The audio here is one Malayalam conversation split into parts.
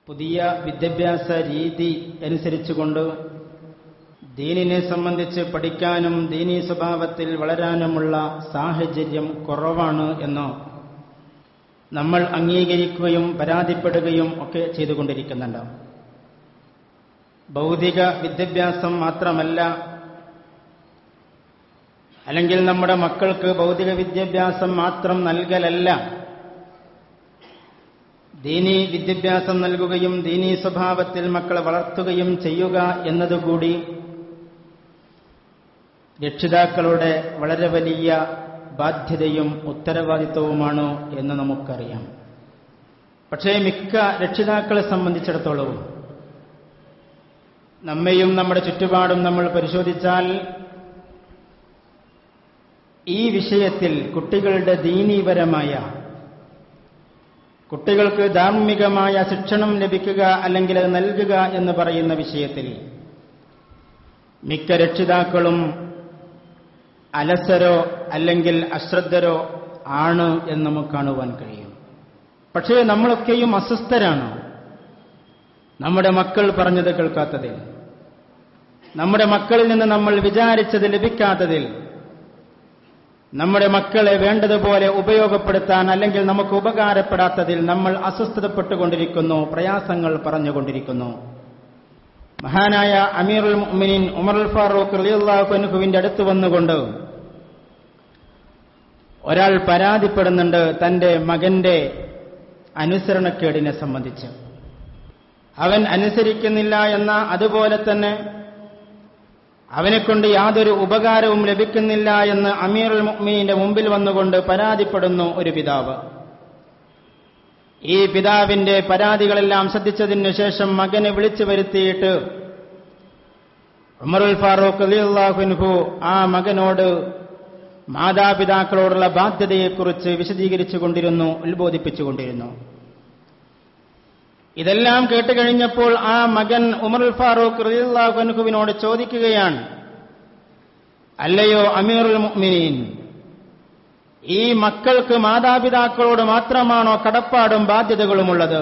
പുതിയ വിദ്യാഭ്യാസ രീതി അനുസരിച്ചുകൊണ്ട് ദീനിനെ സംബന്ധിച്ച് പഠിക്കാനും ദീനീ സ്വഭാവത്തിൽ വളരാനുമുള്ള സാഹചര്യം കുറവാണ് എന്ന് നമ്മൾ അംഗീകരിക്കുകയും പരാതിപ്പെടുകയും ഒക്കെ ചെയ്തുകൊണ്ടിരിക്കുന്നുണ്ട് ഭൗതിക വിദ്യാഭ്യാസം മാത്രമല്ല അല്ലെങ്കിൽ നമ്മുടെ മക്കൾക്ക് ഭൗതിക വിദ്യാഭ്യാസം മാത്രം നൽകലല്ല ദീനീ വിദ്യാഭ്യാസം നൽകുകയും ദീനീ സ്വഭാവത്തിൽ മക്കളെ വളർത്തുകയും ചെയ്യുക എന്നതുകൂടി രക്ഷിതാക്കളുടെ വളരെ വലിയ ബാധ്യതയും ഉത്തരവാദിത്വവുമാണ് എന്ന് നമുക്കറിയാം പക്ഷേ മിക്ക രക്ഷിതാക്കളെ സംബന്ധിച്ചിടത്തോളം നമ്മെയും നമ്മുടെ ചുറ്റുപാടും നമ്മൾ പരിശോധിച്ചാൽ ഈ വിഷയത്തിൽ കുട്ടികളുടെ ദീനീപരമായ കുട്ടികൾക്ക് ധാർമ്മികമായ ശിക്ഷണം ലഭിക്കുക അല്ലെങ്കിൽ അത് നൽകുക എന്ന് പറയുന്ന വിഷയത്തിൽ മിക്ക രക്ഷിതാക്കളും അലസരോ അല്ലെങ്കിൽ അശ്രദ്ധരോ ആണ് എന്ന് നമുക്ക് കാണുവാൻ കഴിയും പക്ഷേ നമ്മളൊക്കെയും അസ്വസ്ഥരാണ് നമ്മുടെ മക്കൾ പറഞ്ഞത് കേൾക്കാത്തതിൽ നമ്മുടെ മക്കളിൽ നിന്ന് നമ്മൾ വിചാരിച്ചത് ലഭിക്കാത്തതിൽ നമ്മുടെ മക്കളെ വേണ്ടതുപോലെ ഉപയോഗപ്പെടുത്താൻ അല്ലെങ്കിൽ നമുക്ക് ഉപകാരപ്പെടാത്തതിൽ നമ്മൾ അസ്വസ്ഥതപ്പെട്ടുകൊണ്ടിരിക്കുന്നു പ്രയാസങ്ങൾ പറഞ്ഞുകൊണ്ടിരിക്കുന്നു മഹാനായ അമീറുൽ മുഅ്മിനീൻ ഉമറുൽ ഫാറൂഖ് റളിയല്ലാഹു അൻഹുവിന്റെ അടുത്ത് വന്നുകൊണ്ട് ഒരാൾ പരാതിപ്പെടുന്നുണ്ട് തന്റെ മകന്റെ അനുസരണക്കേടിനെ സംബന്ധിച്ച് അവൻ അനുസരിക്കുന്നില്ല എന്ന അതുപോലെ തന്നെ അവനെക്കൊണ്ട് യാതൊരു ഉപകാരവും ലഭിക്കുന്നില്ല എന്ന് അമീറുൽ മുഅ്മിനീന്റെ മുമ്പിൽ വന്നുകൊണ്ട് പരാതിപ്പെടുന്നു ഒരു പിതാവ് ഈ പിതാവിന്റെ പരാതികളെല്ലാം ശ്രദ്ധിച്ചതിനു ശേഷം മകനെ വിളിച്ചു വരുത്തിയിട്ട് ഉമറുൽ ഫാറൂഖ് അലിഹു ആ മകനോട് മാതാപിതാക്കളോടുള്ള ബാധ്യതയെക്കുറിച്ച് വിശദീകരിച്ചു കൊണ്ടിരുന്നു ഉത്ബോധിപ്പിച്ചുകൊണ്ടിരുന്നു ഇതെല്ലാം കേട്ടുകഴിഞ്ഞപ്പോൾ ആ മകൻ ഉമറുൽ ഫാറൂഖ് റലിയുല്ലാഹുവിനോട് ചോദിക്കുകയാണ് അല്ലയോ അമീറുൽ മുഅ്മിനീൻ ഈ മക്കൾക്ക് മാതാപിതാക്കളോട് മാത്രമാണോ കടപ്പാടും ബാധ്യതകളുമുള്ളത്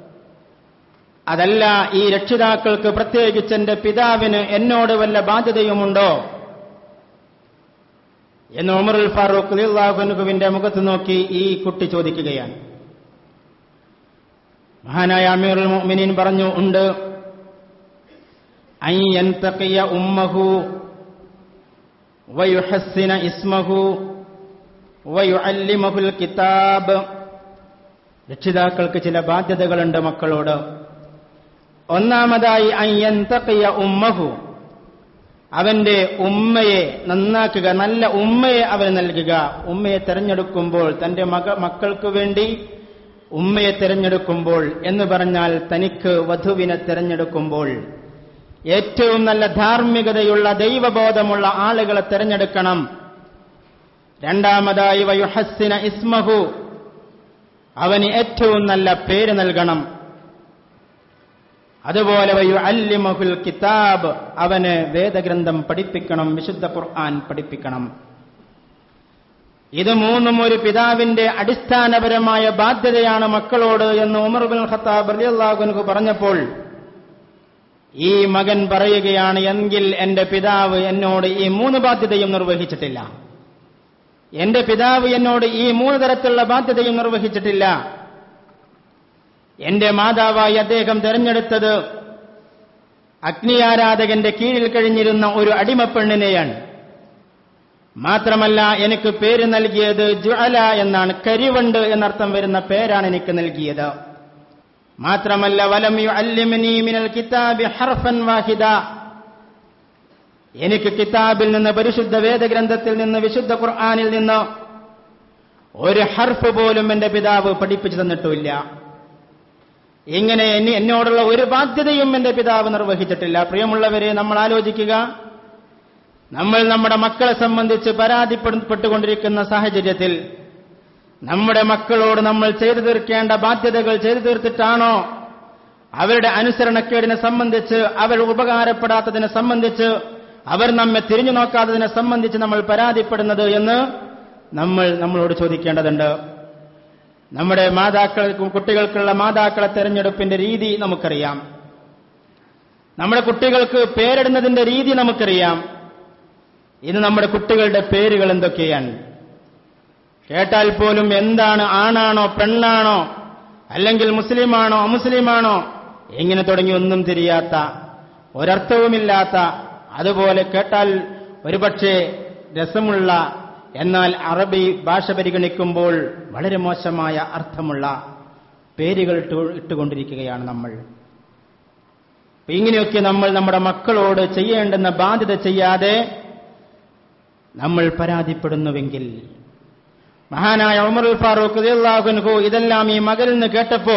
അതല്ല ഈ രക്ഷിതാക്കൾക്ക് പ്രത്യേകിച്ച് എന്റെ പിതാവിന് എന്നോട് വല്ല ബാധ്യതയുമുണ്ടോ എന്ന് ഉമറുൽ ഫാറൂഖ് അലിഹുവിന്റെ മുഖത്ത് നോക്കി ഈ കുട്ടി ചോദിക്കുകയാണ് മഹാനായ അമീറുൽ മുഅ്മിനീൻ പറഞ്ഞു ഉണ്ട് ഐ യൻതഖിയ ഉമ്മഹു വയുഹസ്സിന ഇസ്മഹു വയുഅല്ലിമഹുൽ കിതാബ് രക്ഷിതാക്കൾക്ക് ചില ബാധ്യതകളുണ്ട് മക്കളോട് ഒന്നാമതായി ഐ യൻതഖിയ ഉമ്മഹു അവന്റെ ഉമ്മയെ നന്നാക്കുക നല്ല ഉമ്മയെ അവന് നൽകുക ഉമ്മയെ തെരഞ്ഞെടുക്കുമ്പോൾ തന്റെ മക മക്കൾക്ക് വേണ്ടി ഉമ്മയെ തിരഞ്ഞെടുക്കുമ്പോൾ എന്ന് പറഞ്ഞാൽ തനിക്ക് വധുവിനെ തിരഞ്ഞെടുക്കുമ്പോൾ ഏറ്റവും നല്ല ധാർമ്മികതയുള്ള ദൈവബോധമുള്ള ആളുകളെ തിരഞ്ഞെടുക്കണം രണ്ടാമതായി വയുഹസ്സിന ഇസ്മഹു അവന് ഏറ്റവും നല്ല പേര് നൽകണം അതുപോലെ വയു അല്ലിമഹുൽ കിതാബ് അവന് വേദഗ്രന്ഥം പഠിപ്പിക്കണം വിശുദ്ധ ഖുർആൻ പഠിപ്പിക്കണം ഇത് മൂന്നും ഒരു പിതാവിന്റെ അടിസ്ഥാനപരമായ ബാധ്യതയാണ് മക്കളോട് എന്ന് ഉമർ ബിൻ ഖത്താബ് റളിയല്ലാഹു പറഞ്ഞപ്പോൾ ഈ മകൻ പറയുകയാണ് എങ്കിൽ എന്റെ പിതാവ് എന്നോട് ഈ മൂന്ന് ബാധ്യതയും നിർവഹിച്ചിട്ടില്ല എന്റെ പിതാവ് എന്നോട് ഈ മൂന്ന് തരത്തിലുള്ള ബാധ്യതയും നിർവഹിച്ചിട്ടില്ല എന്റെ മാതാവായി അദ്ദേഹം തെരഞ്ഞെടുത്തത് അഗ്നിയാരാധകന്റെ കീഴിൽ കഴിഞ്ഞിരുന്ന ഒരു അടിമപ്പെണ്ണിനെയാണ് മാത്രമല്ല എനിക്ക് പേര് നൽകിയത് ജുഅല എന്നാണ് കരിവണ്ട് എന്നർത്ഥം വരുന്ന പേരാണ് എനിക്ക് നൽകിയത് മാത്രമല്ല വലം യുഅല്ലിമനി മിനൽ കിതാബി ഹർഫൻ വാഹിദ എനിക്ക് കിതാബിൽ നിന്ന് പരിശുദ്ധ വേദഗ്രന്ഥത്തിൽ നിന്ന് വിശുദ്ധ ഖുർആനിൽ നിന്ന് ഒരു ഹർഫ് പോലും എന്റെ പിതാവ് പഠിപ്പിച്ചു തന്നിട്ടുമില്ല ഇങ്ങനെ എന്നോടുള്ള ഒരു ബാധ്യതയും എന്റെ പിതാവ് നിർവഹിച്ചിട്ടില്ല പ്രിയമുള്ളവരെ നമ്മൾ ആലോചിക്കുക നമ്മൾ നമ്മുടെ മക്കളെ സംബന്ധിച്ച് പരാതിപ്പെട്ടുകൊണ്ടിരിക്കുന്ന സാഹചര്യത്തിൽ നമ്മുടെ മക്കളോട് നമ്മൾ ചെയ്തു തീർക്കേണ്ട ബാധ്യതകൾ ചെയ്തു തീർത്തിട്ടാണോ അവരുടെ അനുസരണക്കേടിനെ സംബന്ധിച്ച് അവർ ഉപകാരപ്പെടാത്തതിനെ സംബന്ധിച്ച് അവർ നമ്മെ തിരിഞ്ഞു നോക്കാത്തതിനെ സംബന്ധിച്ച് നമ്മൾ പരാതിപ്പെടുന്നത് എന്ന് നമ്മൾ നമ്മളോട് ചോദിക്കേണ്ടതുണ്ട് നമ്മുടെ മാതാക്കൾക്ക് കുട്ടികൾക്കുള്ള മാതാക്കളെ തെരഞ്ഞെടുപ്പിന്റെ രീതി നമുക്കറിയാം നമ്മുടെ കുട്ടികൾക്ക് പേരിടുന്നതിന്റെ രീതി നമുക്കറിയാം ഇന്ന് നമ്മുടെ കുട്ടികളുടെ പേരുകൾ എന്തൊക്കെയാണ് കേട്ടാൽ പോലും എന്താണ് ആണാണോ പെണ്ണാണോ അല്ലെങ്കിൽ മുസ്ലിമാണോ അമുസ്ലിമാണോ എങ്ങനെ തുടങ്ങി ഒന്നും തിരിയാത്ത ഒരർത്ഥവുമില്ലാത്ത അതുപോലെ കേട്ടാൽ ഒരുപക്ഷെ രസമുള്ള എന്നാൽ അറബി ഭാഷ പരിഗണിക്കുമ്പോൾ വളരെ മോശമായ അർത്ഥമുള്ള പേരുകൾ ഇട്ടു- ഇട്ടുകൊണ്ടിരിക്കുകയാണ് നമ്മൾ അപ്പൊ ഇങ്ങനെയൊക്കെ നമ്മൾ നമ്മുടെ മക്കളോട് ചെയ്യേണ്ടുന്ന ബാധ്യത ചെയ്യാതെ നമ്മൾ പരാതിപ്പെടുന്നുവെങ്കിൽ മഹാനായ ഉമറുൽ ഫാറൂഖ് റളിയല്ലാഹു ഇതെല്ലാം ഈ മകനിൽ നിന്ന് കേട്ടപ്പോ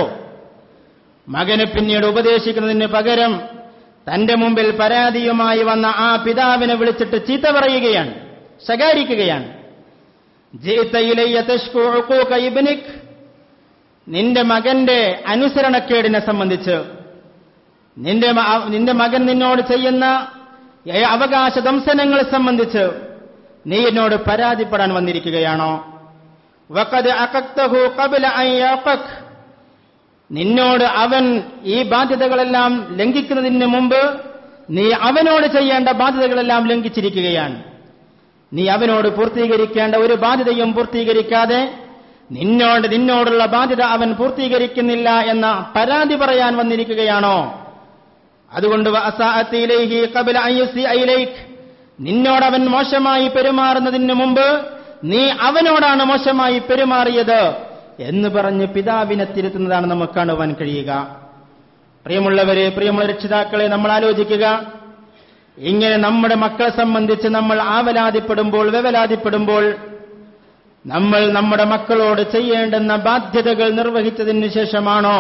മകന് പിന്നീട് ഉപദേശിക്കുന്നതിന് പകരം തന്റെ മുമ്പിൽ പരാതിയുമായി വന്ന ആ പിതാവിനെ വിളിച്ചിട്ട് ചീത്ത പറയുകയാണ് ശകാരിക്കുകയാണ് "ജിഇത ഇലയ്യ തശ്കു ഉഖൂഖ ഇബ്നിക്." നിന്റെ മകന്റെ അനുസരണക്കേടിനെ സംബന്ധിച്ച് നിന്റെ മ- നിന്റെ മകൻ നിന്നോട് ചെയ്യുന്ന ഏ- അവകാശ ദംശനങ്ങളെ സംബന്ധിച്ച് നീ എന്നോട് പരാതിപ്പെടാൻ വന്നിരിക്കുകയാണോ വഖദ് അഖക്തഹു ഖബ്ല അൻ യഖക് നിന്നോട് അവൻ ഈ ബാധ്യതകളെല്ലാം ലംഘിക്കുന്നതിന് മുമ്പ് നീ അവനോട് ചെയ്യേണ്ട ബാധ്യതകളെല്ലാം ലംഘിച്ചിരിക്കുകയാണ് നീ അവനോട് പൂർത്തീകരിക്കേണ്ട ഒരു ബാധ്യതയും പൂർത്തീകരിക്കാതെ നിന്നോട് നിന്നോടുള്ള ബാധ്യത അവൻ പൂർത്തീകരിക്കുന്നില്ല എന്ന പരാതി പറയാൻ വന്നിരിക്കുകയാണോ അതുകൊണ്ട് വഅസാഅത്തി ഇലൈഹി ഖബ്ല അൻ യുസിഅ ഇലൈക് നിന്നോട് അവൻ മോശമായി പെരുമാറുന്നതിന് മുമ്പ് നീ അവനോടാണ് മോശമായി പെരുമാറിയത് എന്ന് പറഞ്ഞ് പിതാവിനെ തിരുത്തുന്നതാണ് നമുക്ക് കാണുവാൻ കഴിയുക പ്രിയമുള്ളവരെ പ്രിയമുള്ള രക്ഷിതാക്കളെ നമ്മൾ ആലോചിക്കുക ഇങ്ങനെ നമ്മുടെ മക്കളെ സംബന്ധിച്ച് നമ്മൾ ആവലാതിപ്പെടുമ്പോൾ വ്യവലാതിപ്പെടുമ്പോൾ നമ്മൾ നമ്മുടെ മക്കളോട് ചെയ്യേണ്ടുന്ന ബാധ്യതകൾ നിർവഹിച്ചതിന് ശേഷമാണോ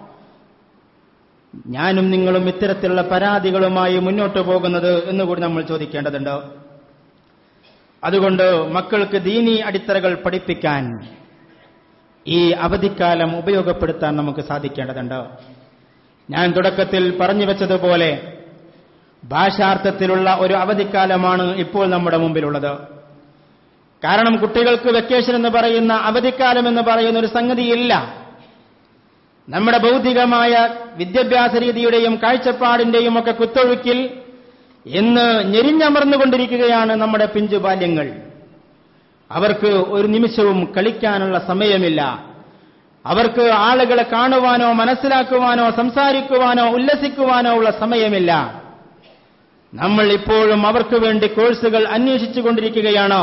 ഞാനും നിങ്ങളും ഇത്തരത്തിലുള്ള പരാതികളുമായി മുന്നോട്ട് പോകുന്നത് എന്നുകൂടി നമ്മൾ ചോദിക്കേണ്ടതുണ്ട് അതുകൊണ്ട് മക്കൾക്ക് ദീനി അടിത്തറകൾ പഠിപ്പിക്കാൻ ഈ അവധിക്കാലം ഉപയോഗപ്പെടുത്താൻ നമുക്ക് സാധിക്കേണ്ടതുണ്ട് ഞാൻ തുടക്കത്തിൽ പറഞ്ഞു വെച്ചതുപോലെ ഭാഷാർത്ഥത്തിലുള്ള ഒരു അവധിക്കാലമാണ് ഇപ്പോൾ നമ്മുടെ മുമ്പിലുള്ളത് കാരണം കുട്ടികൾക്ക് വെക്കേഷൻ എന്ന് പറയുന്ന അവധിക്കാലം എന്ന് പറയുന്ന ഒരു സംഗതിയില്ല നമ്മുടെ ഭൗതികമായ വിദ്യാഭ്യാസ രീതിയുടെയും കാഴ്ചപ്പാടിന്റെയും ഒക്കെ കുത്തൊഴുക്കിൽ ഇന്ന് ഞെരിഞ്ഞമർന്നുകൊണ്ടിരിക്കുകയാണ് നമ്മുടെ പിഞ്ചു ബാല്യങ്ങൾ അവർക്ക് ഒരു നിമിഷവും കളിക്കാനുള്ള സമയമില്ല അവർക്ക് ആളുകളെ കാണുവാനോ മനസ്സിലാക്കുവാനോ സംസാരിക്കുവാനോ ഉല്ലസിക്കുവാനോ ഉള്ള സമയമില്ല നമ്മൾ ഇപ്പോഴും അവർക്ക് വേണ്ടി കോഴ്സുകൾ അന്വേഷിച്ചുകൊണ്ടിരിക്കുകയാണ്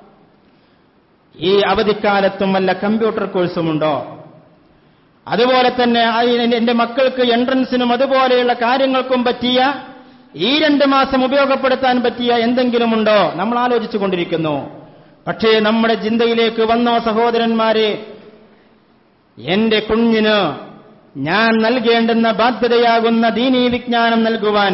ഈ അവധിക്കാലത്തും വല്ല കമ്പ്യൂട്ടർ കോഴ്സുമുണ്ടോ അതുപോലെ തന്നെ ആ ഈ എന്റെ മക്കൾക്ക് എൻട്രൻസിനും അതുപോലെയുള്ള കാര്യങ്ങൾക്കും പറ്റിയ ഈ രണ്ട് മാസം ഉപയോഗപ്പെടുത്താൻ പറ്റിയ എന്തെങ്കിലുമുണ്ടോ നമ്മൾ ആലോചിച്ചു കൊണ്ടിരിക്കുന്നു പക്ഷേ നമ്മുടെ ചിന്തയിലേക്ക് വന്നോ സഹോദരന്മാരെ എന്റെ കുഞ്ഞിന് ഞാൻ നൽകേണ്ടുന്ന ബാധ്യതയാകുന്ന ദീനീ വിജ്ഞാനം നൽകുവാൻ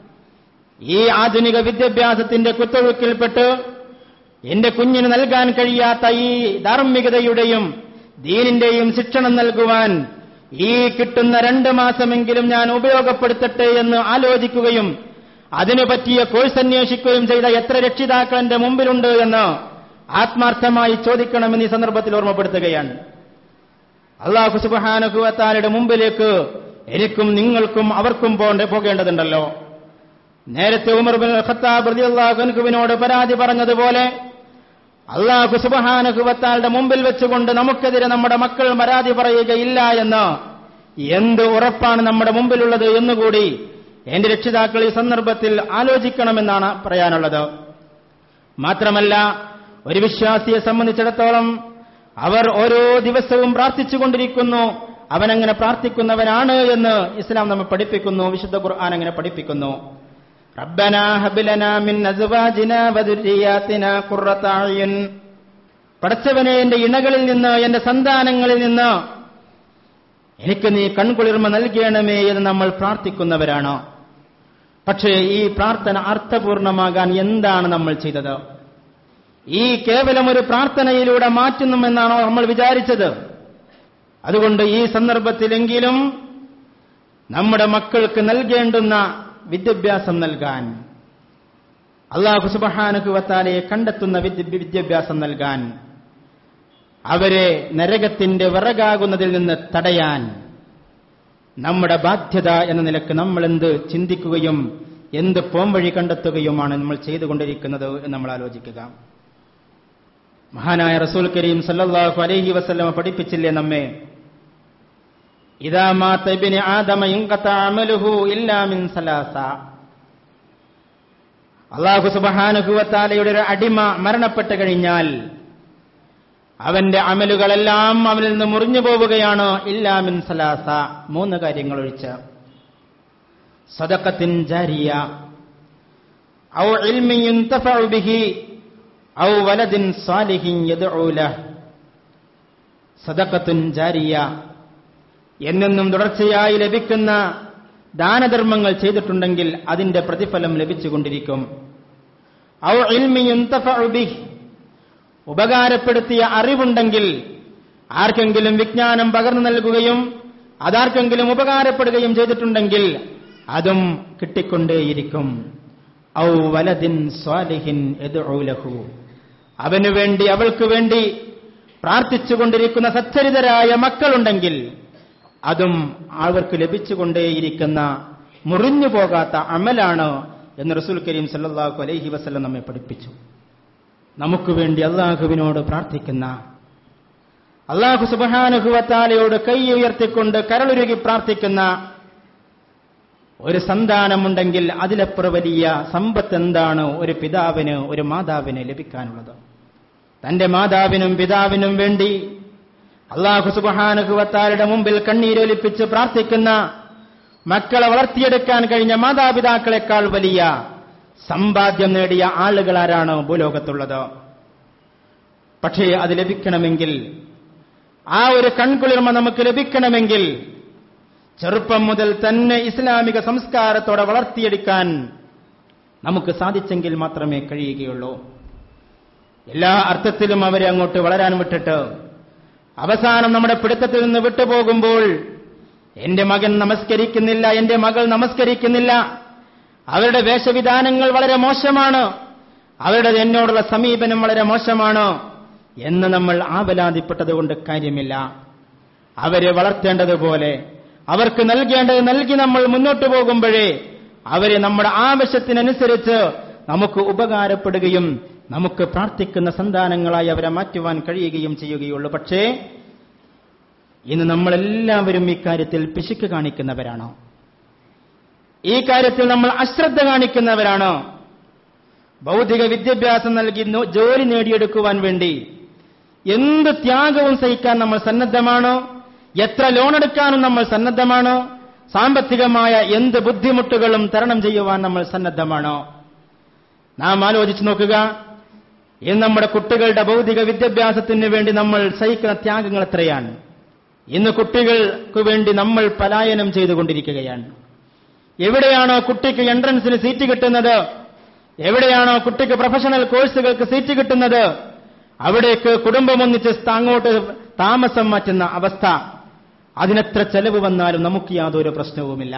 ഈ ആധുനിക വിദ്യാഭ്യാസത്തിന്റെ കുത്തൊഴുക്കിൽപ്പെട്ട് എന്റെ കുഞ്ഞിന് നൽകാൻ കഴിയാത്ത ഈ ധാർമ്മികതയുടെയും ദീനിന്റെയും ശിക്ഷണം നൽകുവാൻ ഈ കിട്ടുന്ന രണ്ട് മാസമെങ്കിലും ഞാൻ ഉപയോഗപ്പെടുത്തട്ടെ എന്ന് ആലോചിക്കുകയും അതിനു പറ്റിയ കോഴ്സ് അന്വേഷിക്കുകയും ചെയ്ത എത്ര രക്ഷിതാക്കൾ എന്റെ മുമ്പിലുണ്ട് എന്ന് ആത്മാർത്ഥമായി ചോദിക്കണമെന്ന് ഈ സന്ദർഭത്തിൽ ഓർമ്മപ്പെടുത്തുകയാണ് അള്ളാഹു സുബാനുഭവത്താലയുടെ മുമ്പിലേക്ക് എനിക്കും നിങ്ങൾക്കും അവർക്കും പോണ്ട പോകേണ്ടതുണ്ടല്ലോ നേരത്തെ ഉമർ ബിൻ ഖത്താബ് റളിയല്ലാഹുവിനോട് പരാതി പറഞ്ഞതുപോലെ അള്ളാഹു സുബഹാനുഭവത്താളുടെ മുമ്പിൽ വെച്ചുകൊണ്ട് നമുക്കെതിരെ നമ്മുടെ മക്കൾ പരാതി പറയുകയില്ല എന്ന് എന്ത് ഉറപ്പാണ് നമ്മുടെ മുമ്പിലുള്ളത് എന്നുകൂടി എന്റെ രക്ഷിതാക്കൾ ഈ സന്ദർഭത്തിൽ ആലോചിക്കണമെന്നാണ് പറയാനുള്ളത് മാത്രമല്ല ഒരു വിശ്വാസിയെ സംബന്ധിച്ചിടത്തോളം അവർ ഓരോ ദിവസവും പ്രാർത്ഥിച്ചുകൊണ്ടിരിക്കുന്നു അവനങ്ങനെ പ്രാർത്ഥിക്കുന്നവനാണ് എന്ന് ഇസ്ലാം നമ്മെ പഠിപ്പിക്കുന്നു വിശുദ്ധ ഖുർആൻ അങ്ങനെ പഠിപ്പിക്കുന്നു റബ്ബനാ ഹബിലന മിൻ അസ്വാജിന വദുരിയാത്തിന ഖുർറത അയ്യുൻ പടച്ചവനെ എന്റെ ഇണകളിൽ നിന്ന് എന്റെ സന്താനങ്ങളിൽ നിന്ന് എനിക്ക് നീ കൺകുളിർമ നൽകണമേ എന്ന് നമ്മൾ പ്രാർത്ഥിക്കുന്നവരാണ് പക്ഷേ ഈ പ്രാർത്ഥന അർത്ഥപൂർണമാകാൻ എന്താണ് നമ്മൾ ചെയ്തത് ഈ കേവലം ഒരു പ്രാർത്ഥനയിലൂടെ മാറ്റുന്നുമെന്നാണോ നമ്മൾ വിചാരിച്ചത് അതുകൊണ്ട് ഈ സന്ദർഭത്തിലെങ്കിലും നമ്മുടെ മക്കൾക്ക് നൽകേണ്ടുന്ന വിദ്യാഭ്യാസം നൽകാൻ അള്ളാഹു സുബഹാനുഭവത്താലെ കണ്ടെത്തുന്ന വിദ്യ- വിദ്യാഭ്യാസം നൽകാൻ അവരെ നരകത്തിന്റെ വിറകാകുന്നതിൽ നിന്ന് തടയാൻ നമ്മുടെ ബാധ്യത എന്ന നിലക്ക് നമ്മൾ എന്ത് ചിന്തിക്കുകയും എന്ത് പോംവഴി കണ്ടെത്തുകയുമാണ് നമ്മൾ ചെയ്തുകൊണ്ടിരിക്കുന്നത് എന്ന് നമ്മൾ ആലോചിക്കുക മഹാനായ റസൂൽ കരീം സല്ലല്ലാഹു അലൈഹി വസല്ലമ പഠിപ്പിച്ചില്ലേ നമ്മെ ഇദാ മാത ഇബ്നു ആദമ ഇൻഖത അമലുഹു ഇല്ലാ മിൻ സലാസ അള്ളാഹു സുബ്ഹാനഹു വതആലയുടെ ഒരു അടിമ മരണപ്പെട്ട് കഴിഞ്ഞാൽ അവന്റെ അമലുകളെല്ലാം അവനിൽ നിന്ന് മുറിഞ്ഞു പോവുകയാണ് ഇല്ലാ മിൻ സലാസ മൂന്ന് കാര്യങ്ങൾ ഒഴിച്ച് സദഖത്തിൻ ജാരിയ ഔ ഇൽമിൻ യുൻതഫഉ ബിഹി ഔ വലദിൻ സാലിഹിൻ യദ്ഉ ലഹ് സദഖത്തുൻ ജാരിയ എന്നെന്നും തുടർച്ചയായി ലഭിക്കുന്ന ദാനധർമ്മങ്ങൾ ചെയ്തിട്ടുണ്ടെങ്കിൽ അതിന്റെ പ്രതിഫലം ലഭിച്ചുകൊണ്ടിരിക്കും ഔ ഇൽമി യുൻതഫഉ ബിഹി ഉപകാരപ്പെടുത്തിയ അറിവുണ്ടെങ്കിൽ ആർക്കെങ്കിലും വിജ്ഞാനം പകർന്നു നൽകുകയും അതാർക്കെങ്കിലും ഉപകാരപ്പെടുകയും ചെയ്തിട്ടുണ്ടെങ്കിൽ അതും കിട്ടിക്കൊണ്ടേയിരിക്കും ഔ വലദിൻ സ്വാലിഹിൻ ലഹു അവനു വേണ്ടി അവൾക്ക് വേണ്ടി പ്രാർത്ഥിച്ചുകൊണ്ടിരിക്കുന്ന സച്ചരിതരായ മക്കളുണ്ടെങ്കിൽ അതും അവർക്ക് ലഭിച്ചുകൊണ്ടേയിരിക്കുന്ന മുറിഞ്ഞു പോകാത്ത അമലാണ് എന്ന് റസൂൽ കരീം സല്ലല്ലാഹു അലൈഹി വസല്ലം നമ്മെ പഠിപ്പിച്ചു നമുക്ക് വേണ്ടി അള്ളാഹുവിനോട് പ്രാർത്ഥിക്കുന്ന അള്ളാഹു സുബഹാനുഹുവത്താലയോട് കൈ ഉയർത്തിക്കൊണ്ട് കരളുരുകി പ്രാർത്ഥിക്കുന്ന ഒരു സന്താനമുണ്ടെങ്കിൽ അതിലപ്പുറ വലിയ സമ്പത്ത് എന്താണ് ഒരു പിതാവിന് ഒരു മാതാവിന് ലഭിക്കാനുള്ളത് തന്റെ മാതാവിനും പിതാവിനും വേണ്ടി അള്ളാഹു സുബഹാനുഹുവത്താരുടെ മുമ്പിൽ കണ്ണീരൊലിപ്പിച്ച് പ്രാർത്ഥിക്കുന്ന മക്കളെ വളർത്തിയെടുക്കാൻ കഴിഞ്ഞ മാതാപിതാക്കളെക്കാൾ വലിയ സമ്പാദ്യം നേടിയ ആളുകൾ ആരാണ് ഭൂലോകത്തുള്ളത് പക്ഷേ അത് ലഭിക്കണമെങ്കിൽ ആ ഒരു കൺകുളിർമ നമുക്ക് ലഭിക്കണമെങ്കിൽ ചെറുപ്പം മുതൽ തന്നെ ഇസ്ലാമിക സംസ്കാരത്തോടെ വളർത്തിയെടുക്കാൻ നമുക്ക് സാധിച്ചെങ്കിൽ മാത്രമേ കഴിയുകയുള്ളൂ എല്ലാ അർത്ഥത്തിലും അവരെ അങ്ങോട്ട് വളരാൻ വിട്ടിട്ട് അവസാനം നമ്മുടെ പിടുത്തത്തിൽ നിന്ന് വിട്ടുപോകുമ്പോൾ എന്റെ മകൻ നമസ്കരിക്കുന്നില്ല എന്റെ മകൾ നമസ്കരിക്കുന്നില്ല അവരുടെ വേഷവിധാനങ്ങൾ വളരെ മോശമാണ് അവരുടെ എന്നോടുള്ള സമീപനം വളരെ മോശമാണ് എന്ന് നമ്മൾ ആവലാതിപ്പെട്ടത് കൊണ്ട് കാര്യമില്ല അവരെ വളർത്തേണ്ടതുപോലെ അവർക്ക് നൽകേണ്ടത് നൽകി നമ്മൾ മുന്നോട്ട് പോകുമ്പോഴേ അവരെ നമ്മുടെ ആവശ്യത്തിനനുസരിച്ച് നമുക്ക് ഉപകാരപ്പെടുകയും നമുക്ക് പ്രാർത്ഥിക്കുന്ന സന്താനങ്ങളായി അവരെ മാറ്റുവാൻ കഴിയുകയും ചെയ്യുകയുള്ളൂ പക്ഷേ ഇന്ന് നമ്മളെല്ലാവരും ഇക്കാര്യത്തിൽ പിശുക്ക് കാണിക്കുന്നവരാണോ ഈ കാര്യത്തിൽ നമ്മൾ അശ്രദ്ധ കാണിക്കുന്നവരാണോ ഭൗതിക വിദ്യാഭ്യാസം നൽകി നോ- ജോലി നേടിയെടുക്കുവാൻ വേണ്ടി എന്ത് ത്യാഗവും സഹിക്കാൻ നമ്മൾ സന്നദ്ധമാണോ എത്ര ലോൺ എടുക്കാനും നമ്മൾ സന്നദ്ധമാണോ സാമ്പത്തികമായ എന്ത് ബുദ്ധിമുട്ടുകളും തരണം ചെയ്യുവാൻ നമ്മൾ സന്നദ്ധമാണോ നാം ആലോചിച്ചു നോക്കുക ഇന്ന് നമ്മുടെ കുട്ടികളുടെ ഭൗതിക വിദ്യാഭ്യാസത്തിന് വേണ്ടി നമ്മൾ സഹിക്കുന്ന ത്യാഗങ്ങൾ എത്രയാണ് ഇന്ന് കുട്ടികൾക്ക് വേണ്ടി നമ്മൾ പലായനം ചെയ്തുകൊണ്ടിരിക്കുകയാണ് എവിടെയാണോ കുട്ടിക്ക് എൻട്രൻസിന് സീറ്റ് കിട്ടുന്നത് എവിടെയാണോ കുട്ടിക്ക് പ്രൊഫഷണൽ കോഴ്സുകൾക്ക് സീറ്റ് കിട്ടുന്നത് അവിടേക്ക് കുടുംബം ഒന്നിച്ച് അങ്ങോട്ട് താമസം മാറ്റുന്ന അവസ്ഥ അതിനെത്ര ചെലവ് വന്നാലും നമുക്ക് യാതൊരു പ്രശ്നവുമില്ല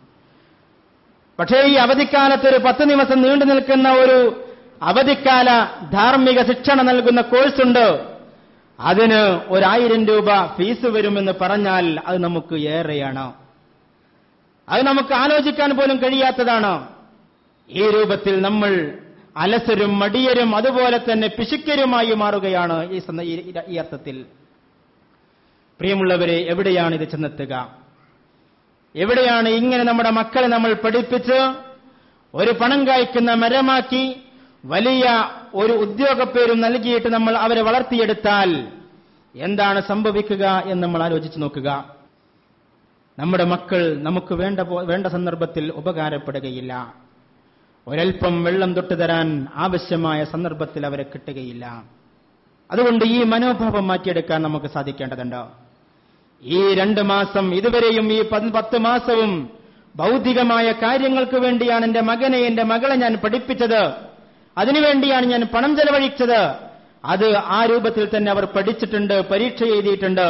പക്ഷേ ഈ അവധിക്കാലത്ത് ഒരു പത്ത് ദിവസം നീണ്ടു നിൽക്കുന്ന ഒരു അവധിക്കാല ധാർമ്മിക ശിക്ഷണ നൽകുന്ന കോഴ്സുണ്ട് അതിന് ഒരായിരം രൂപ ഫീസ് വരുമെന്ന് പറഞ്ഞാൽ അത് നമുക്ക് ഏറെയാണ് അത് നമുക്ക് ആലോചിക്കാൻ പോലും കഴിയാത്തതാണ് ഈ രൂപത്തിൽ നമ്മൾ അലസരും മടിയരും അതുപോലെ തന്നെ പിശുക്കരുമായി മാറുകയാണ് ഈ സന്ദ- ഈ- ഈ അർത്ഥത്തിൽ പ്രിയമുള്ളവരെ എവിടെയാണ് ഇത് ചെന്നെത്തുക എവിടെയാണ് ഇങ്ങനെ നമ്മുടെ മക്കളെ നമ്മൾ പഠിപ്പിച്ച് ഒരു പണം കായ്ക്കുന്ന മരമാക്കി വലിയ ഒരു ഉദ്യോഗപ്പേരും നൽകിയിട്ട് നമ്മൾ അവരെ വളർത്തിയെടുത്താൽ എന്താണ് സംഭവിക്കുക എന്ന് നമ്മൾ ആലോചിച്ച് നോക്കുക നമ്മുടെ മക്കൾ നമുക്ക് വേണ്ട പോ- വേണ്ട സന്ദർഭത്തിൽ ഉപകാരപ്പെടുകയില്ല ഒരൽപ്പം വെള്ളം തൊട്ടു തരാൻ ആവശ്യമായ സന്ദർഭത്തിൽ അവരെ കിട്ടുകയില്ല അതുകൊണ്ട് ഈ മനോഭാവം മാറ്റിയെടുക്കാൻ നമുക്ക് സാധിക്കേണ്ടതുണ്ട് ഈ രണ്ട് മാസം ഇതുവരെയും ഈ പത് പത്ത് മാസവും ഭൗതികമായ കാര്യങ്ങൾക്ക് വേണ്ടിയാണ് എന്റെ മകനെ എന്റെ മകളെ ഞാൻ പഠിപ്പിച്ചത് അതിനുവേണ്ടിയാണ് ഞാൻ പണം ചെലവഴിച്ചത് അത് ആ രൂപത്തിൽ തന്നെ അവർ പഠിച്ചിട്ടുണ്ട് പരീക്ഷ എഴുതിയിട്ടുണ്ട്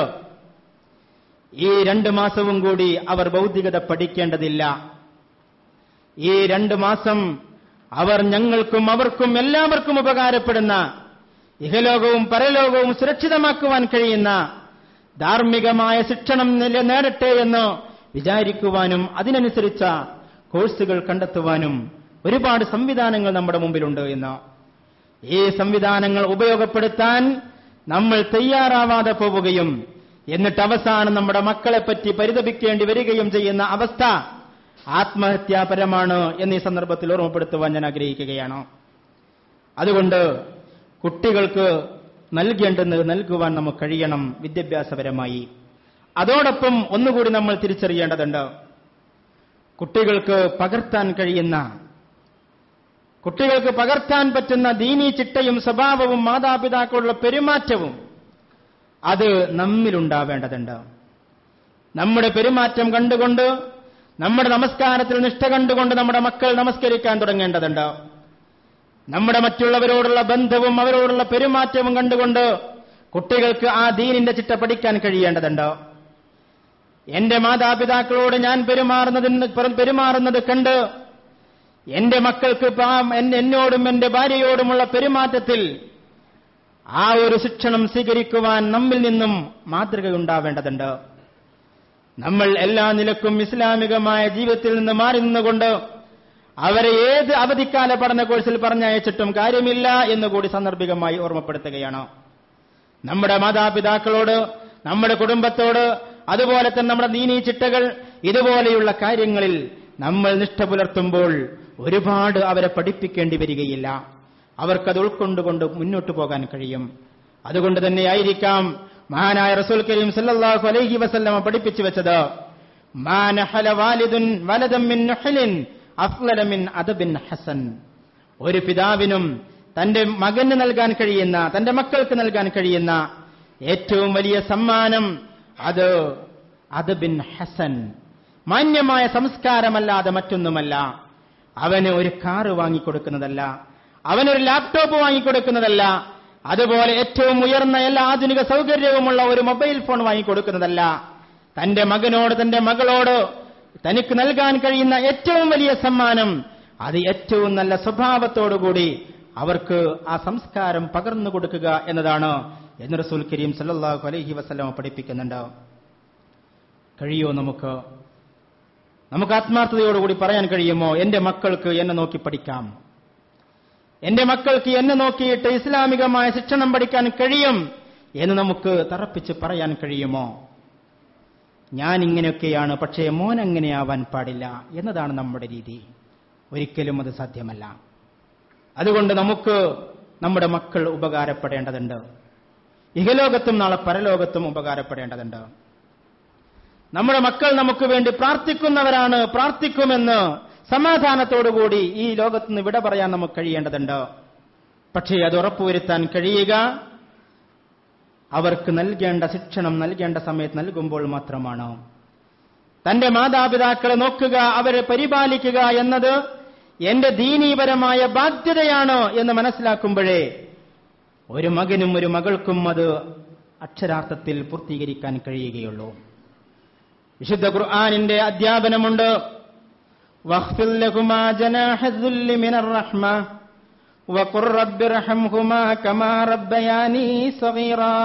ഈ രണ്ട് മാസവും കൂടി അവർ ഭൗതികത പഠിക്കേണ്ടതില്ല ഈ രണ്ട് മാസം അവർ ഞങ്ങൾക്കും അവർക്കും എല്ലാവർക്കും ഉപകാരപ്പെടുന്ന ഇഹലോകവും പരലോകവും സുരക്ഷിതമാക്കുവാൻ കഴിയുന്ന ധാർമ്മികമായ ശിക്ഷണം നില നേടട്ടെ എന്ന് വിചാരിക്കുവാനും അതിനനുസരിച്ച കോഴ്സുകൾ കണ്ടെത്തുവാനും ഒരുപാട് സംവിധാനങ്ങൾ നമ്മുടെ മുമ്പിലുണ്ട് എന്ന് ഈ സംവിധാനങ്ങൾ ഉപയോഗപ്പെടുത്താൻ നമ്മൾ തയ്യാറാവാതെ പോവുകയും എന്നിട്ട് അവസാനം നമ്മുടെ മക്കളെപ്പറ്റി പരിതപിക്കേണ്ടി വരികയും ചെയ്യുന്ന അവസ്ഥ ആത്മഹത്യാപരമാണ് എന്നീ സന്ദർഭത്തിൽ ഓർമ്മപ്പെടുത്തുവാൻ ഞാൻ ആഗ്രഹിക്കുകയാണ് അതുകൊണ്ട് കുട്ടികൾക്ക് നൽകേണ്ടത് നൽകുവാൻ നമുക്ക് കഴിയണം വിദ്യാഭ്യാസപരമായി അതോടൊപ്പം ഒന്നുകൂടി നമ്മൾ തിരിച്ചറിയേണ്ടതുണ്ട് കുട്ടികൾക്ക് പകർത്താൻ കഴിയുന്ന കുട്ടികൾക്ക് പകർത്താൻ പറ്റുന്ന ദീനീ ചിട്ടയും സ്വഭാവവും മാതാപിതാക്കളുടെ പെരുമാറ്റവും അത് നമ്മിലുണ്ടാവേണ്ടതുണ്ട് നമ്മുടെ പെരുമാറ്റം കണ്ടുകൊണ്ട് നമ്മുടെ നമസ്കാരത്തിൽ നിഷ്ഠ കണ്ടുകൊണ്ട് നമ്മുടെ മക്കൾ നമസ്കരിക്കാൻ തുടങ്ങേണ്ടതുണ്ട് നമ്മുടെ മറ്റുള്ളവരോടുള്ള ബന്ധവും അവരോടുള്ള പെരുമാറ്റവും കണ്ടുകൊണ്ട് കുട്ടികൾക്ക് ആ ദീനിന്റെ ചിട്ട പഠിക്കാൻ കഴിയേണ്ടതുണ്ട് എന്റെ മാതാപിതാക്കളോട് ഞാൻ പെരുമാറുന്നതിന് പെരുമാറുന്നത് കണ്ട് എന്റെ മക്കൾക്ക് പാ- എൻ- എന്നോടും എന്റെ ഭാര്യയോടുമുള്ള പെരുമാറ്റത്തിൽ ആ ഒരു ശിക്ഷണം സ്വീകരിക്കുവാൻ നമ്മിൽ നിന്നും മാതൃകയുണ്ടാവേണ്ടതുണ്ട് നമ്മൾ എല്ലാ നിലക്കും ഇസ്ലാമികമായ ജീവിതത്തിൽ നിന്ന് മാറി നിന്നുകൊണ്ട് അവരെ ഏത് അവധിക്കാല പഠന കോഴ്സിൽ പറഞ്ഞയച്ചിട്ടും കാര്യമില്ല എന്നുകൂടി സാന്ദർഭികമായി ഓർമ്മപ്പെടുത്തുകയാണ് നമ്മുടെ മാതാപിതാക്കളോട് നമ്മുടെ കുടുംബത്തോട് അതുപോലെ തന്നെ നമ്മുടെ ദീനീ ചിട്ടകൾ ഇതുപോലെയുള്ള കാര്യങ്ങളിൽ നമ്മൾ നിഷ്ഠ പുലർത്തുമ്പോൾ ഒരുപാട് അവരെ പഠിപ്പിക്കേണ്ടി വരികയില്ല അവർക്കത് ഉൾക്കൊണ്ടുകൊണ്ട് മുന്നോട്ട് പോകാൻ കഴിയും അതുകൊണ്ട് തന്നെയായിരിക്കാം മഹാനായ റസൂൽ കരീം സല്ലല്ലാഹു അലൈഹി വസല്ലമ പഠിപ്പിച്ചു വെച്ചത് മാ നഹല വാലിദുൻ വലദം മിൻ നുഹ്ലിൻ അഫ്ളല മിൻ അദബിൻ ഹസൻ ഒരു പിതാവിനും തന്റെ മകന് നൽകാൻ കഴിയുന്ന തന്റെ മക്കൾക്ക് നൽകാൻ കഴിയുന്ന ഏറ്റവും വലിയ സമ്മാനം അത് അദബിൻ ഹസൻ മാന്യമായ സംസ്കാരമല്ലാതെ മറ്റൊന്നുമല്ല അവന് ഒരു കാറ് വാങ്ങിക്കൊടുക്കുന്നതല്ല അവനൊരു ലാപ്ടോപ്പ് വാങ്ങിക്കൊടുക്കുന്നതല്ല അതുപോലെ ഏറ്റവും ഉയർന്ന എല്ലാ ആധുനിക സൗകര്യവുമുള്ള ഒരു മൊബൈൽ ഫോൺ വാങ്ങിക്കൊടുക്കുന്നതല്ല തന്റെ മകനോട് തന്റെ മകളോട് തനിക്ക് നൽകാൻ കഴിയുന്ന ഏറ്റവും വലിയ സമ്മാനം അത് ഏറ്റവും നല്ല സ്വഭാവത്തോടുകൂടി അവർക്ക് ആ സംസ്കാരം പകർന്നു കൊടുക്കുക എന്നതാണ് എന്ന് റസൂൽ കരീം സല്ലല്ലാഹു അലൈഹി വസല്ലമ പഠിപ്പിക്കുന്നുണ്ട് കഴിയോ നമുക്ക് നമുക്ക് ആത്മാർത്ഥതയോടുകൂടി പറയാൻ കഴിയുമോ എന്റെ മക്കൾക്ക് എന്നെ നോക്കി പഠിക്കാം എന്റെ മക്കൾക്ക് എന്നെ നോക്കിയിട്ട് ഇസ്ലാമികമായ ശിക്ഷണം പഠിക്കാൻ കഴിയും എന്ന് നമുക്ക് തറപ്പിച്ച് പറയാൻ കഴിയുമോ ഞാൻ ഇങ്ങനെയൊക്കെയാണ് പക്ഷേ മോൻ അങ്ങനെയാവാൻ പാടില്ല എന്നതാണ് നമ്മുടെ രീതി ഒരിക്കലും അത് സാധ്യമല്ല അതുകൊണ്ട് നമുക്ക് നമ്മുടെ മക്കൾ ഉപകാരപ്പെടേണ്ടതുണ്ട് ഇഹലോകത്തും നാളെ പരലോകത്തും ഉപകാരപ്പെടേണ്ടതുണ്ട് നമ്മുടെ മക്കൾ നമുക്ക് വേണ്ടി പ്രാർത്ഥിക്കുന്നവരാണ് പ്രാർത്ഥിക്കുമെന്ന് സമാധാനത്തോടുകൂടി ഈ ലോകത്ത് നിന്ന് വിട പറയാൻ നമുക്ക് കഴിയേണ്ടതുണ്ട് പക്ഷേ അത് ഉറപ്പുവരുത്താൻ കഴിയുക അവർക്ക് നൽകേണ്ട ശിക്ഷണം നൽകേണ്ട സമയത്ത് നൽകുമ്പോൾ മാത്രമാണ് തന്റെ മാതാപിതാക്കളെ നോക്കുക അവരെ പരിപാലിക്കുക എന്നത് എന്റെ ദീനീപരമായ ബാധ്യതയാണ് എന്ന് മനസ്സിലാക്കുമ്പോഴേ ഒരു മകനും ഒരു മകൾക്കും അത് അക്ഷരാർത്ഥത്തിൽ പൂർത്തീകരിക്കാൻ കഴിയുകയുള്ളൂ വിശുദ്ധ ഖുർആാനിന്റെ അധ്യാപനമുണ്ട് واخفض لهما جناح الذل من الرحمة وقل رب ارحمهما كما ربياني صغيرا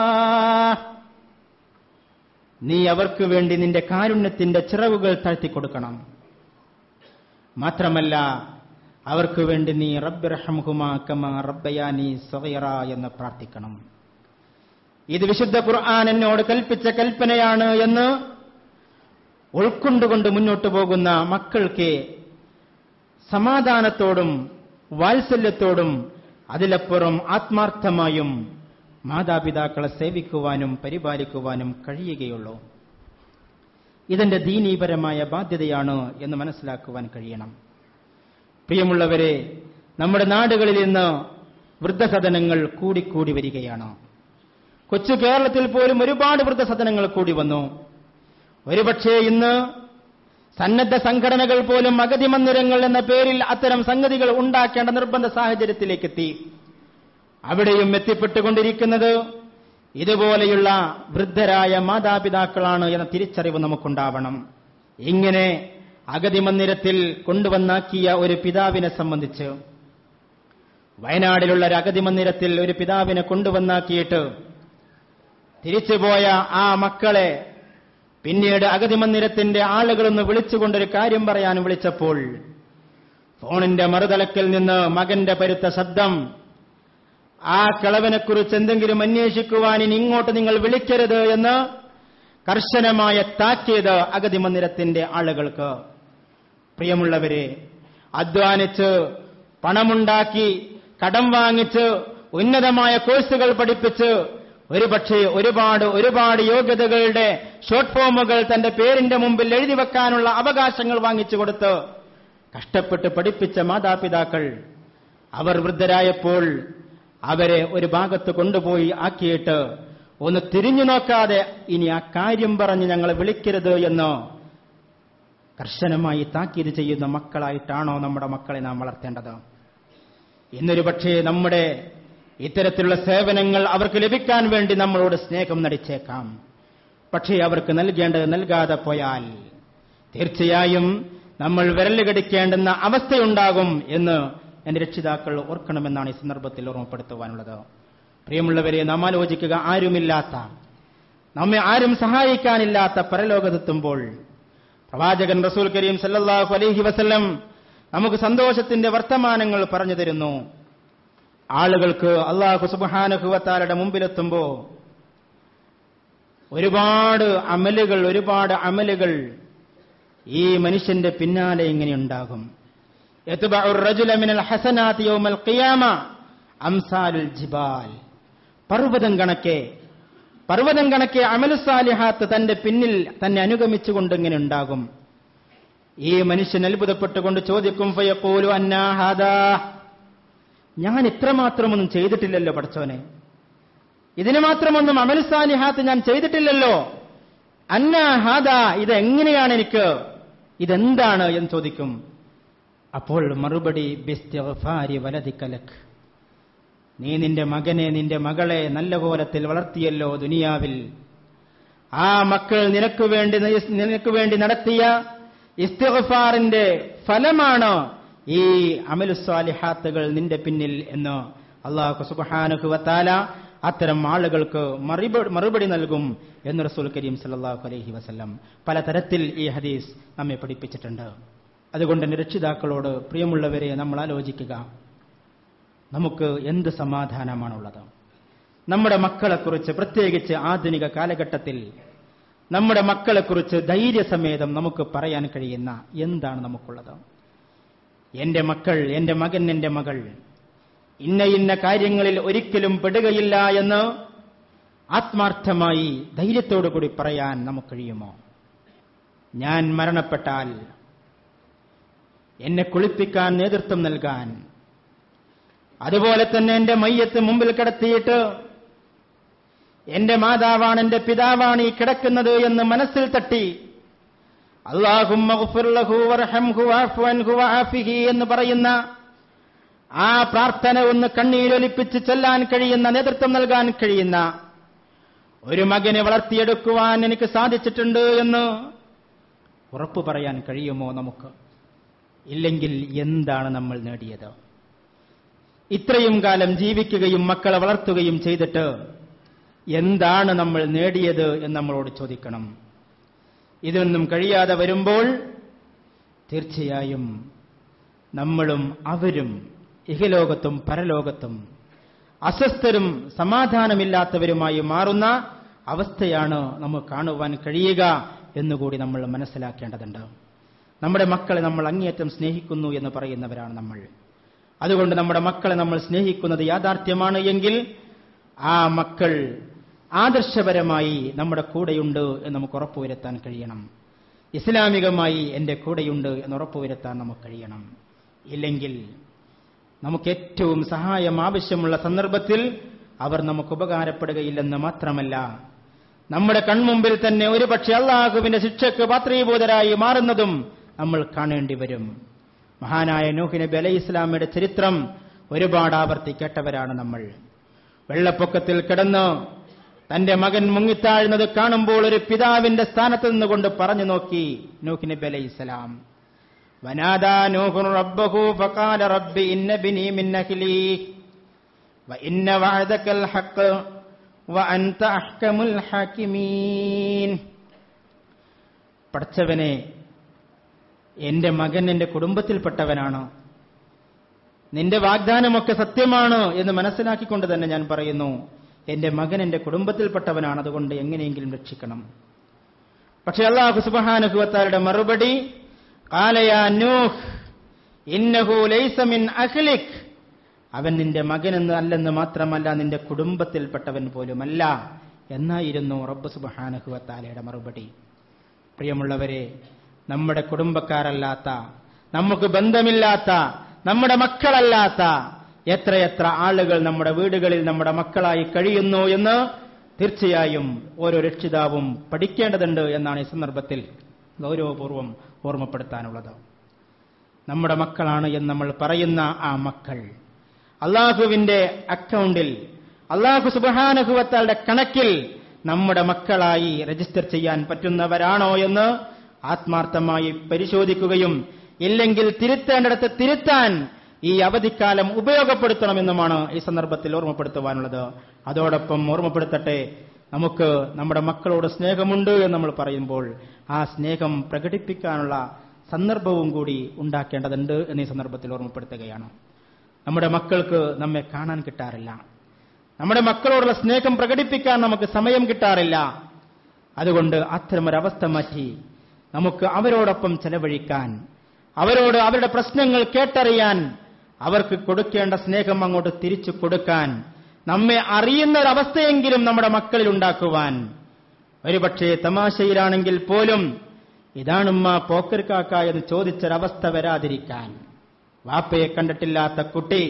നീ അവർക്ക് വേണ്ടി നിന്റെ കാരുണ്യത്തിന്റെ ചിറവുകൾ താഴ്ത്തിക്കൊടുക്കണം മാത്രമല്ല അവർക്ക് വേണ്ടി നീ റബ്ബിറഹംഹുമാ കമാ റബ്ബയാനി സഗീറ എന്ന് പ്രാർത്ഥിക്കണം ഇത് വിശുദ്ധ ഖുർആൻ എന്നോട് കൽപ്പിച്ച കൽപ്പനയാണ് എന്ന് ഉൾക്കൊണ്ടുകൊണ്ട് മുന്നോട്ട് പോകുന്ന മക്കൾക്ക് സമാധാനത്തോടും വാത്സല്യത്തോടും അതിലപ്പുറം ആത്മാർത്ഥമായും മാതാപിതാക്കളെ സേവിക്കുവാനും പരിപാലിക്കുവാനും കഴിയുകയുള്ളൂ ഇതെന്റെ ദീനീപരമായ ബാധ്യതയാണ് എന്ന് മനസ്സിലാക്കുവാൻ കഴിയണം പ്രിയമുള്ളവരെ നമ്മുടെ നാടുകളിൽ ഇന്ന് വൃദ്ധസദനങ്ങൾ കൂടിക്കൂടി വരികയാണ് കൊച്ചു കേരളത്തിൽ പോലും ഒരുപാട് വൃദ്ധസദനങ്ങൾ കൂടി വന്നു ഒരുപക്ഷേ ഇന്ന് സന്നദ്ധ സംഘടനകൾ പോലും അഗതി മന്ദിരങ്ങൾ എന്ന പേരിൽ അത്തരം സംഗതികൾ ഉണ്ടാക്കേണ്ട നിർബന്ധ സാഹചര്യത്തിലേക്ക് എത്തി അവിടെയും എത്തിപ്പെട്ടുകൊണ്ടിരിക്കുന്നത് ഇതുപോലെയുള്ള വൃദ്ധരായ മാതാപിതാക്കളാണ് എന്ന തിരിച്ചറിവ് നമുക്കുണ്ടാവണം ഇങ്ങനെ അഗതി മന്ദിരത്തിൽ കൊണ്ടുവന്നാക്കിയ ഒരു പിതാവിനെ സംബന്ധിച്ച് വയനാടിലുള്ള ഒരു അഗതി മന്ദിരത്തിൽ ഒരു പിതാവിനെ കൊണ്ടുവന്നാക്കിയിട്ട് തിരിച്ചുപോയ ആ മക്കളെ പിന്നീട് അഗതി മന്ദിരത്തിന്റെ ആളുകളൊന്ന് വിളിച്ചുകൊണ്ടൊരു കാര്യം പറയാൻ വിളിച്ചപ്പോൾ ഫോണിന്റെ മറുതലക്കിൽ നിന്ന് മകന്റെ പരുത്ത ശബ്ദം ആ കിളവനെക്കുറിച്ച് എന്തെങ്കിലും അന്വേഷിക്കുവാൻ ഇനി ഇങ്ങോട്ട് നിങ്ങൾ വിളിക്കരുത് എന്ന് കർശനമായ താക്കീത് അഗതി മന്ദിരത്തിന്റെ ആളുകൾക്ക് പ്രിയമുള്ളവരെ അധ്വാനിച്ച് പണമുണ്ടാക്കി കടം വാങ്ങിച്ച് ഉന്നതമായ കോഴ്സുകൾ പഠിപ്പിച്ച് ഒരുപക്ഷെ ഒരുപാട് ഒരുപാട് യോഗ്യതകളുടെ ഷോർട്ട് ഫോമുകൾ തന്റെ പേരിന്റെ മുമ്പിൽ എഴുതി വെക്കാനുള്ള അവകാശങ്ങൾ വാങ്ങിച്ചു കൊടുത്ത് കഷ്ടപ്പെട്ട് പഠിപ്പിച്ച മാതാപിതാക്കൾ അവർ വൃദ്ധരായപ്പോൾ അവരെ ഒരു ഭാഗത്ത് കൊണ്ടുപോയി ആക്കിയിട്ട് ഒന്ന് തിരിഞ്ഞു നോക്കാതെ ഇനി ആ കാര്യം പറഞ്ഞ് ഞങ്ങളെ വിളിക്കരുത് എന്ന് കർശനമായി താക്കീത് ചെയ്യുന്ന മക്കളായിട്ടാണോ നമ്മുടെ മക്കളെ നാം വളർത്തേണ്ടത് ഇന്നൊരു പക്ഷേ നമ്മുടെ ഇത്തരത്തിലുള്ള സേവനങ്ങൾ അവർക്ക് ലഭിക്കാൻ വേണ്ടി നമ്മളോട് സ്നേഹം നടിച്ചേക്കാം പക്ഷേ അവർക്ക് നൽകേണ്ടത് നൽകാതെ പോയാൽ തീർച്ചയായും നമ്മൾ വിരലുകടിക്കേണ്ടുന്ന അവസ്ഥയുണ്ടാകും എന്ന് എന്റെ രക്ഷിതാക്കൾ ഓർക്കണമെന്നാണ് ഈ സന്ദർഭത്തിൽ ഓർമ്മപ്പെടുത്തുവാനുള്ളത് പ്രിയമുള്ളവരെ നാം ആലോചിക്കുക ആരുമില്ലാത്ത നമ്മെ ആരും സഹായിക്കാനില്ലാത്ത പരലോകത്തെത്തുമ്പോൾ പ്രവാചകൻ റസൂൽ കരീം സല്ലല്ലാഹു അലൈഹി വസല്ലം നമുക്ക് സന്തോഷത്തിന്റെ വർത്തമാനങ്ങൾ പറഞ്ഞു തരുന്നു ആളുകൾക്ക് അള്ളാഹു സുബാനുഭവത്താരുടെ മുമ്പിലെത്തുമ്പോ ഒരുപാട് അമലുകൾ ഒരുപാട് അമലുകൾ ഈ മനുഷ്യന്റെ പിന്നാലെ ഇങ്ങനെ ഉണ്ടാകും ജിബാൽ പർവ്വതം കണക്കെ പർവ്വതം കണക്കെ അമലുസാലിഹാത്ത് തന്റെ പിന്നിൽ തന്നെ അനുഗമിച്ചുകൊണ്ട് ഇങ്ങനെ ഉണ്ടാകും ഈ മനുഷ്യൻ അത്ഭുതപ്പെട്ടുകൊണ്ട് ചോദിക്കും ഫയക്കോലു അന്നാഹാദാ ഞാൻ ഇത്രമാത്രമൊന്നും ചെയ്തിട്ടില്ലല്ലോ പഠിച്ചവനെ ഇതിന് മാത്രമൊന്നും അമലുസാലിഹാത്ത് ഞാൻ ചെയ്തിട്ടില്ലല്ലോ അന്നാഹാദ ഇത് എങ്ങനെയാണ് എനിക്ക് ഇതെന്താണ് എന്ന് ചോദിക്കും അപ്പോൾ മറുപടി ബിസ്തിഗ്ഫാരി വലതിക്കലക് നീ നിന്റെ മകനെ നിന്റെ മകളെ നല്ല കോലത്തിൽ വളർത്തിയല്ലോ ദുനിയാവിൽ ആ മക്കൾ നിനക്ക് വേണ്ടി നിനക്ക് വേണ്ടി നടത്തിയ ഇസ്തിഗ്ഫാറിന്റെ ഫലമാണ് ഈ അമലുസ്വാലിഹാത്തുകൾ നിന്റെ പിന്നിൽ എന്ന് അള്ളാഹു സുബ്ഹാനഹു വതാല അത്തരം ആളുകൾക്ക് മറുപടി നൽകും എന്ന് റസൂൽ കരീം സല്ലല്ലാഹു അലൈഹി വസല്ലം പലതരത്തിൽ ഈ ഹദീസ് നമ്മെ പഠിപ്പിച്ചിട്ടുണ്ട് അതുകൊണ്ട് തന്നെ രക്ഷിതാക്കളോട് പ്രിയമുള്ളവരെ നമ്മൾ ആലോചിക്കുക നമുക്ക് എന്ത് സമാധാനമാണുള്ളത് നമ്മുടെ മക്കളെക്കുറിച്ച് പ്രത്യേകിച്ച് ആധുനിക കാലഘട്ടത്തിൽ നമ്മുടെ മക്കളെക്കുറിച്ച് ധൈര്യസമേതം നമുക്ക് പറയാൻ കഴിയുന്ന എന്താണ് നമുക്കുള്ളത് എന്റെ മക്കൾ എന്റെ മകൻ എന്റെ മകൾ ഇന്ന ഇന്ന കാര്യങ്ങളിൽ ഒരിക്കലും പെടുകയില്ല എന്ന് ആത്മാർത്ഥമായി ധൈര്യത്തോടു കൂടി പറയാൻ നമുക്ക് കഴിയുമോ ഞാൻ മരണപ്പെട്ടാൽ എന്നെ കുളിപ്പിക്കാൻ നേതൃത്വം നൽകാൻ അതുപോലെ തന്നെ എന്റെ മയ്യത്ത് മുമ്പിൽ കിടത്തിയിട്ട് എന്റെ മാതാവാണ് എന്റെ പിതാവാണ് ഈ കിടക്കുന്നത് എന്ന് മനസ്സിൽ തട്ടി എന്ന് പറയുന്ന ആ പ്രാർത്ഥന ഒന്ന് കണ്ണീരൊലിപ്പിച്ച് ചെല്ലാൻ കഴിയുന്ന നേതൃത്വം നൽകാൻ കഴിയുന്ന ഒരു മകനെ വളർത്തിയെടുക്കുവാൻ എനിക്ക് സാധിച്ചിട്ടുണ്ട് എന്ന് ഉറപ്പു പറയാൻ കഴിയുമോ നമുക്ക് ഇല്ലെങ്കിൽ എന്താണ് നമ്മൾ നേടിയത് ഇത്രയും കാലം ജീവിക്കുകയും മക്കളെ വളർത്തുകയും ചെയ്തിട്ട് എന്താണ് നമ്മൾ നേടിയത് എന്ന് നമ്മളോട് ചോദിക്കണം ഇതൊന്നും കഴിയാതെ വരുമ്പോൾ തീർച്ചയായും നമ്മളും അവരും ഇഹലോകത്തും പരലോകത്തും അസ്വസ്ഥരും സമാധാനമില്ലാത്തവരുമായി മാറുന്ന അവസ്ഥയാണ് നമുക്ക് കാണുവാൻ കഴിയുക എന്നുകൂടി നമ്മൾ മനസ്സിലാക്കേണ്ടതുണ്ട് നമ്മുടെ മക്കളെ നമ്മൾ അങ്ങേയറ്റം സ്നേഹിക്കുന്നു എന്ന് പറയുന്നവരാണ് നമ്മൾ അതുകൊണ്ട് നമ്മുടെ മക്കളെ നമ്മൾ സ്നേഹിക്കുന്നത് യാഥാർത്ഥ്യമാണ് എങ്കിൽ ആ മക്കൾ ആദർശപരമായി നമ്മുടെ കൂടെയുണ്ട് എന്ന് നമുക്ക് ഉറപ്പുവരുത്താൻ കഴിയണം ഇസ്ലാമികമായി എന്റെ കൂടെയുണ്ട് എന്ന് ഉറപ്പുവരുത്താൻ നമുക്ക് കഴിയണം ഇല്ലെങ്കിൽ നമുക്ക് ഏറ്റവും സഹായം ആവശ്യമുള്ള സന്ദർഭത്തിൽ അവർ നമുക്ക് ഉപകാരപ്പെടുകയില്ലെന്ന് മാത്രമല്ല നമ്മുടെ കൺമുമ്പിൽ തന്നെ ഒരുപക്ഷെ അള്ളാഹുവിന്റെ ശിക്ഷയ്ക്ക് പാത്രീഭൂതരായി മാറുന്നതും നമ്മൾ കാണേണ്ടി വരും മഹാനായ നൂഹ് നബി അലൈഹി ഇസ്ലാമിയുടെ ചരിത്രം ഒരുപാട് ആവർത്തി കേട്ടവരാണ് നമ്മൾ വെള്ളപ്പൊക്കത്തിൽ കിടന്ന് തന്റെ മകൻ മുങ്ങിത്താഴുന്നത് കാണുമ്പോൾ ഒരു പിതാവിന്റെ സ്ഥാനത്ത് നിന്നുകൊണ്ട് പറഞ്ഞു നോക്കി നൂഹ് നബി അലൈഹി ഇസ്ലാം വനാദാ നൂഹുൻ റബ്ബഹു ഫഖാല റബ്ബി ഇന്ന ബിനി മിൻ അഹ്ലി വഇന്ന വഅദകൽ ഹഖ് വഅൻത അഹ്കമുൽ ഹാകിമീൻ പടച്ചവനെ എന്റെ മകൻ എന്റെ കുടുംബത്തിൽപ്പെട്ടവനാണ് നിന്റെ വാഗ്ദാനമൊക്കെ സത്യമാണ് എന്ന് മനസ്സിലാക്കിക്കൊണ്ട് തന്നെ ഞാൻ പറയുന്നു എന്റെ മകൻ എന്റെ കുടുംബത്തിൽപ്പെട്ടവനാണ് അതുകൊണ്ട് എങ്ങനെയെങ്കിലും രക്ഷിക്കണം പക്ഷെ അള്ളാഹു സുബഹാനുഭവത്താരുടെ മറുപടി കാലയാ നൂഹ് ഇന്നഹു ലൈസ മിൻ അഖ്ലിക് അവൻ നിന്റെ മകനെന്ന് അല്ലെന്ന് മാത്രമല്ല നിന്റെ കുടുംബത്തിൽപ്പെട്ടവൻ പോലുമല്ല എന്നായിരുന്നു റബ്ബ് സുബഹാനുഭവത്താലയുടെ മറുപടി പ്രിയമുള്ളവരെ നമ്മുടെ കുടുംബക്കാരല്ലാത്ത നമുക്ക് ബന്ധമില്ലാത്ത നമ്മുടെ മക്കളല്ലാത്ത എത്രയെത്ര ആളുകൾ നമ്മുടെ വീടുകളിൽ നമ്മുടെ മക്കളായി കഴിയുന്നു എന്ന് തീർച്ചയായും ഓരോ രക്ഷിതാവും പഠിക്കേണ്ടതുണ്ട് എന്നാണ് ഈ സന്ദർഭത്തിൽ ഗൗരവപൂർവ്വം ഓർമ്മപ്പെടുത്താനുള്ളത് നമ്മുടെ മക്കളാണ് എന്ന് നമ്മൾ പറയുന്ന ആ മക്കൾ അള്ളാഹുവിന്റെ അക്കൗണ്ടിൽ അള്ളാഹു സുബാനുഭവത്താളുടെ കണക്കിൽ നമ്മുടെ മക്കളായി രജിസ്റ്റർ ചെയ്യാൻ പറ്റുന്നവരാണോ എന്ന് ആത്മാർത്ഥമായി പരിശോധിക്കുകയും ഇല്ലെങ്കിൽ തിരുത്തേണ്ടിടത്ത് തിരുത്താൻ ഈ അവധിക്കാലം ഉപയോഗപ്പെടുത്തണമെന്നുമാണ് ഈ സന്ദർഭത്തിൽ ഓർമ്മപ്പെടുത്തുവാനുള്ളത് അതോടൊപ്പം ഓർമ്മപ്പെടുത്തട്ടെ നമുക്ക് നമ്മുടെ മക്കളോട് സ്നേഹമുണ്ട് എന്ന് നമ്മൾ പറയുമ്പോൾ ആ സ്നേഹം പ്രകടിപ്പിക്കാനുള്ള സന്ദർഭവും കൂടി ഉണ്ടാക്കേണ്ടതുണ്ട് എന്നീ സന്ദർഭത്തിൽ ഓർമ്മപ്പെടുത്തുകയാണ് നമ്മുടെ മക്കൾക്ക് നമ്മെ കാണാൻ കിട്ടാറില്ല നമ്മുടെ മക്കളോടുള്ള സ്നേഹം പ്രകടിപ്പിക്കാൻ നമുക്ക് സമയം കിട്ടാറില്ല അതുകൊണ്ട് അത്തരമൊരവസ്ഥ മാറ്റി നമുക്ക് അവരോടൊപ്പം ചെലവഴിക്കാൻ അവരോട് അവരുടെ പ്രശ്നങ്ങൾ കേട്ടറിയാൻ അവർക്ക് കൊടുക്കേണ്ട സ്നേഹം അങ്ങോട്ട് തിരിച്ചു കൊടുക്കാൻ നമ്മെ അറിയുന്ന ഒരവസ്ഥയെങ്കിലും നമ്മുടെ മക്കളിൽ ഉണ്ടാക്കുവാൻ ഒരുപക്ഷെ തമാശയിലാണെങ്കിൽ പോലും ഇതാണുമ്മ പോക്കർ കാക്ക എന്ന് ചോദിച്ചൊരവസ്ഥ വരാതിരിക്കാൻ വാപ്പയെ കണ്ടിട്ടില്ലാത്ത കുട്ടി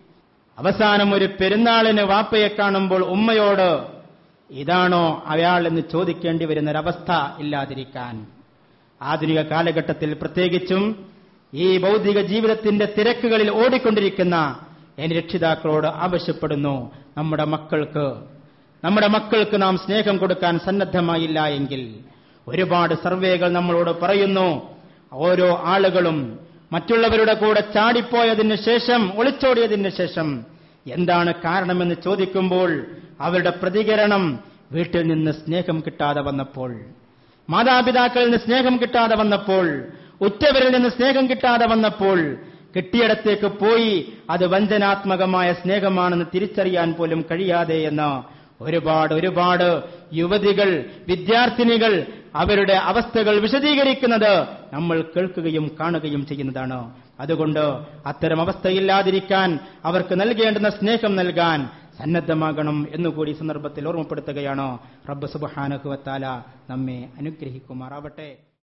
അവസാനം ഒരു പെരുന്നാളിന് വാപ്പയെ കാണുമ്പോൾ ഉമ്മയോട് ഇതാണോ അയാൾ എന്ന് ചോദിക്കേണ്ടി വരുന്നൊരവസ്ഥ ഇല്ലാതിരിക്കാൻ ആധുനിക കാലഘട്ടത്തിൽ പ്രത്യേകിച്ചും ഈ ഭൗതിക ജീവിതത്തിന്റെ തിരക്കുകളിൽ ഓടിക്കൊണ്ടിരിക്കുന്ന എന്റെ രക്ഷിതാക്കളോട് ആവശ്യപ്പെടുന്നു നമ്മുടെ മക്കൾക്ക് നമ്മുടെ മക്കൾക്ക് നാം സ്നേഹം കൊടുക്കാൻ സന്നദ്ധമായില്ല എങ്കിൽ ഒരുപാട് സർവേകൾ നമ്മളോട് പറയുന്നു ഓരോ ആളുകളും മറ്റുള്ളവരുടെ കൂടെ ചാടിപ്പോയതിന് ശേഷം ഒളിച്ചോടിയതിന് ശേഷം എന്താണ് കാരണമെന്ന് ചോദിക്കുമ്പോൾ അവരുടെ പ്രതികരണം വീട്ടിൽ നിന്ന് സ്നേഹം കിട്ടാതെ വന്നപ്പോൾ മാതാപിതാക്കളിൽ നിന്ന് സ്നേഹം കിട്ടാതെ വന്നപ്പോൾ ഉറ്റവരിൽ നിന്ന് സ്നേഹം കിട്ടാതെ വന്നപ്പോൾ കിട്ടിയിടത്തേക്ക് പോയി അത് വഞ്ചനാത്മകമായ സ്നേഹമാണെന്ന് തിരിച്ചറിയാൻ പോലും കഴിയാതെ എന്ന് ഒരുപാട് ഒരുപാട് യുവതികൾ വിദ്യാർത്ഥിനികൾ അവരുടെ അവസ്ഥകൾ വിശദീകരിക്കുന്നത് നമ്മൾ കേൾക്കുകയും കാണുകയും ചെയ്യുന്നതാണ് അതുകൊണ്ട് അത്തരം അവസ്ഥയില്ലാതിരിക്കാൻ അവർക്ക് നൽകേണ്ടുന്ന സ്നേഹം നൽകാൻ സന്നദ്ധമാകണം എന്നുകൂടി ഈ സന്ദർഭത്തിൽ ഓർമ്മപ്പെടുത്തുകയാണ് റബ്ബ് സുബഹാനഹുവത്താല നമ്മെ അനുഗ്രഹിക്കുമാറാവട്ടെ